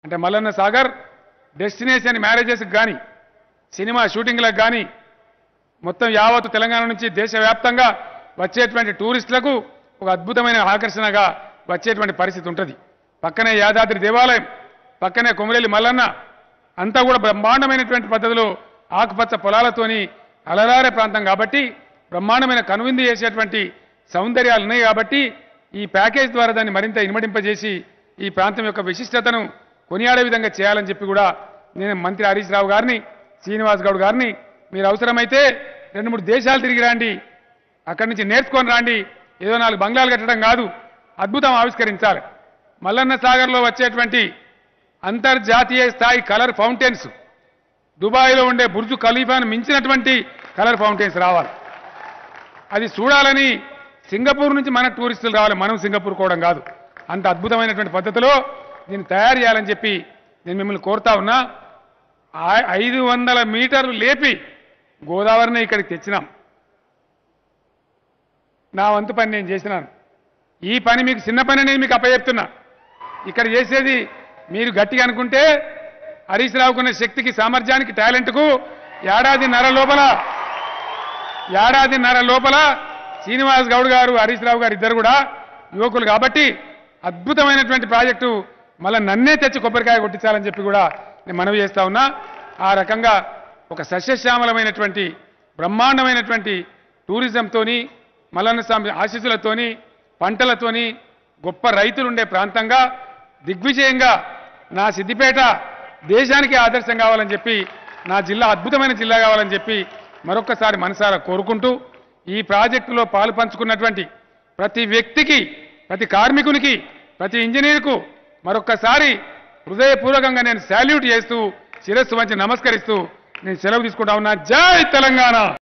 అంటే మల్లన్న సాగర్ డెస్టినేషన్ మ్యారేజెస్కి కానీ సినిమా షూటింగ్లకు కానీ మొత్తం యావత్తు తెలంగాణ నుంచి దేశవ్యాప్తంగా వచ్చేటువంటి టూరిస్టులకు ఒక అద్భుతమైన ఆకర్షణగా వచ్చేటువంటి పరిస్థితి ఉంటుంది పక్కనే యాదాద్రి దేవాలయం పక్కనే కొమరేలి మల్లన్న అంతా కూడా బ్రహ్మాండమైనటువంటి పద్ధతిలో ఆకుపచ్చ పొలాలతోని అలరారే ప్రాంతం కాబట్టి బ్రహ్మాండమైన కనువిందు చేసేటువంటి సౌందర్యాలు ఉన్నాయి కాబట్టి ఈ ప్యాకేజ్ ద్వారా దాన్ని మరింత ఇనుమడింపజేసి ఈ ప్రాంతం యొక్క విశిష్టతను కొనియాడే విధంగా చేయాలని చెప్పి కూడా నేను మంత్రి హరీష్ రావు గారిని శ్రీనివాస్ గౌడ్ గారిని మీరు అవసరమైతే రెండు మూడు దేశాలు తిరిగి రండి అక్కడి నుంచి నేర్చుకొని రండి ఏదో నాలుగు బంగ్లాలు కట్టడం కాదు అద్భుతం ఆవిష్కరించాలి మల్లన్న సాగర్లో వచ్చేటువంటి అంతర్జాతీయ స్థాయి కలర్ ఫౌంటైన్స్ దుబాయ్లో ఉండే బుర్జు ఖలీఫాను మించినటువంటి కలర్ ఫౌంటైన్స్ రావాలి అది చూడాలని సింగపూర్ నుంచి మన టూరిస్టులు రావాలి మనం సింగపూర్ కోవడం కాదు అంత అద్భుతమైనటువంటి పద్ధతిలో దీన్ని తయారు చేయాలని చెప్పి నేను మిమ్మల్ని కోరుతా ఉన్నా ఆ- ఐదు వందల మీటర్లు లేపి గోదావరిని ఇక్కడికి తెచ్చినాం నా వంతు పని నేను చేసినాను ఈ పని మీకు చిన్న పని నేను మీకు అప్పచెప్తున్నా ఇక్కడ చేసేది మీరు గట్టిగా అనుకుంటే హరీష్ రావుకున్న శక్తికి సామర్థ్యానికి టాలెంట్కు ఏడాదిన్నర లోపల ఏడాదిన్నర లోపల శ్రీనివాస్ గౌడ్ గారు హరీష్ రావు గారు ఇద్దరు కూడా యువకులు కాబట్టి అద్భుతమైనటువంటి ప్రాజెక్టు మళ్ళీ నన్నే తెచ్చి కొబ్బరికాయ కొట్టించాలని చెప్పి కూడా నేను మనవి చేస్తా ఉన్నా ఆ రకంగా ఒక సస్యశ్యామలమైనటువంటి బ్రహ్మాండమైనటువంటి టూరిజంతోని మల్లన్న స్వామి ఆశీస్సులతోని పంటలతోని గొప్ప రైతులు ఉండే ప్రాంతంగా దిగ్విజయంగా నా సిద్దిపేట దేశానికి ఆదర్శం కావాలని చెప్పి నా జిల్లా అద్భుతమైన జిల్లా కావాలని చెప్పి మరొక్కసారి మనసారా కోరుకుంటూ ఈ ప్రాజెక్టులో పాలు పంచుకున్నటువంటి ప్రతి వ్యక్తికి ప్రతి కార్మికునికి ప్రతి ఇంజనీర్కు మరొక్కసారి హృదయపూర్వకంగా నేను శాల్యూట్ చేస్తూ శిరస్సు వంచి నమస్కరిస్తూ నేను సెలవు తీసుకుంటా ఉన్నా జై తెలంగాణ